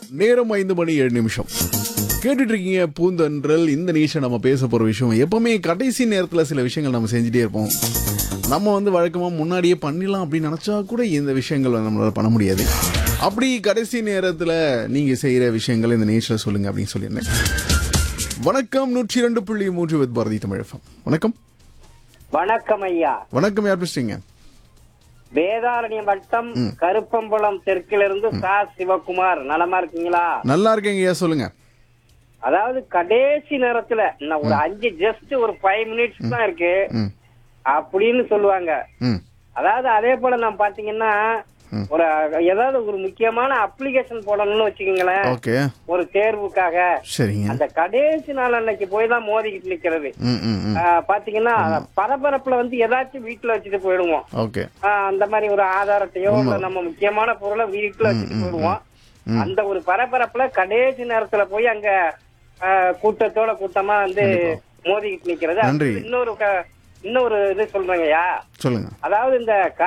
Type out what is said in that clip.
நேரம் ஐந்து மணி ஏழு நிமிஷம் கேட்டுட்டு இருக்கீங்க பூந்தன்றல் இந்த நிமிஷம் நம்ம பேச போற விஷயம் எப்பவுமே கடைசி நேரத்துல சில விஷயங்கள் நம்ம செஞ்சுட்டே இருப்போம் நம்ம வந்து வழக்கமா முன்னாடியே பண்ணிடலாம் அப்படின்னு நினைச்சா கூட இந்த விஷயங்கள் வந்து நம்மளால பண்ண முடியாது அப்படி கடைசி நேரத்துல நீங்க செய்யற விஷயங்கள் இந்த நிகழ்ச்சியில சொல்லுங்க அப்படின்னு சொல்லியிருந்தேன் வணக்கம் நூற்றி இரண்டு புள்ளி மூன்று வித் பாரதி தமிழகம் வணக்கம் வணக்கம் ஐயா வணக்கம் யார் பேசுறீங்க வேதாரண்யம் வட்டம் கருப்பம்பலம் தெற்கிலிருந்து சா சிவகுமார் நலமா இருக்கீங்களா நல்லா இருக்கீங்க ஐயா சொல்லுங்க அதாவது கடைசி நேரத்துல இன்னும் ஒரு அஞ்சு ஜஸ்ட் ஒரு ஃபைவ் மினிட்ஸ் தான் இருக்கு ம் அப்படின்னு சொல்லுவாங்க ம் அதாவது அதே போல நான் பாத்தீங்கன்னா ம். ஒரு ஏதாவது ஒரு முக்கியமான அப்ளிகேஷன் போடணும்னு வச்சுக்கோங்களேன் ஓகே ஒரு தேர்வுக்காக சரிங்க அந்த கடைசி நாள் அன்னைக்கு போய் தான் மோதிக்கிட்டு நிக்கிறது ம் ம் ம் ஆஹ் பாத்தீங்கன்னா பரபரப்புல வந்து ஏதாச்சும் வீட்டுல வச்சுட்டு போயிடுவோம் ஓகே ஆஹ் அந்த மாதிரி ஒரு ஆதாரத்தையோ இல்ல நம்ம முக்கியமான பொருளை வீட்டுல வச்சுட்டு போயிடுவோம் அந்த ஒரு பரபரப்புல கடைசி நேரத்துல போய் அங்க ஆஹ் கூட்டத்தோட கூட்டமா வந்து மோதிக்கிட்டு நிக்கிறது நன்றி. அடுத்து இன்னொரு க- இன்னொரு இது சொல்றேங்கய்யா சொல்லுங்க அதாவது இந்த